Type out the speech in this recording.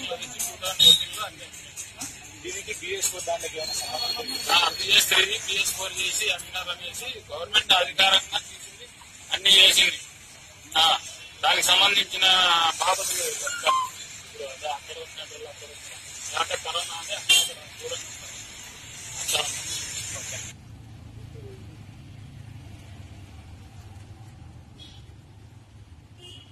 Two thousand eighteen లో అన్ని దీనికి బిఎస్ దానికి ఏమైనా సంబంధం ఉందా? బిఎస్ త్రీ బిఎస్ ఫోర్ చేసి అభినవం చేసి గవర్నమెంట్ అధికారంగా తీసింది అన్ని చేసింది ఆ, దానికి సంబంధించిన బాపతులు చెప్తాను. ఇప్పుడు అదే అక్కడ ఉన్నట్టు అక్కడ ఉన్నారు. అక్కడ కరోనా అంటే అక్కడ కూడా అట్లా ఉంది.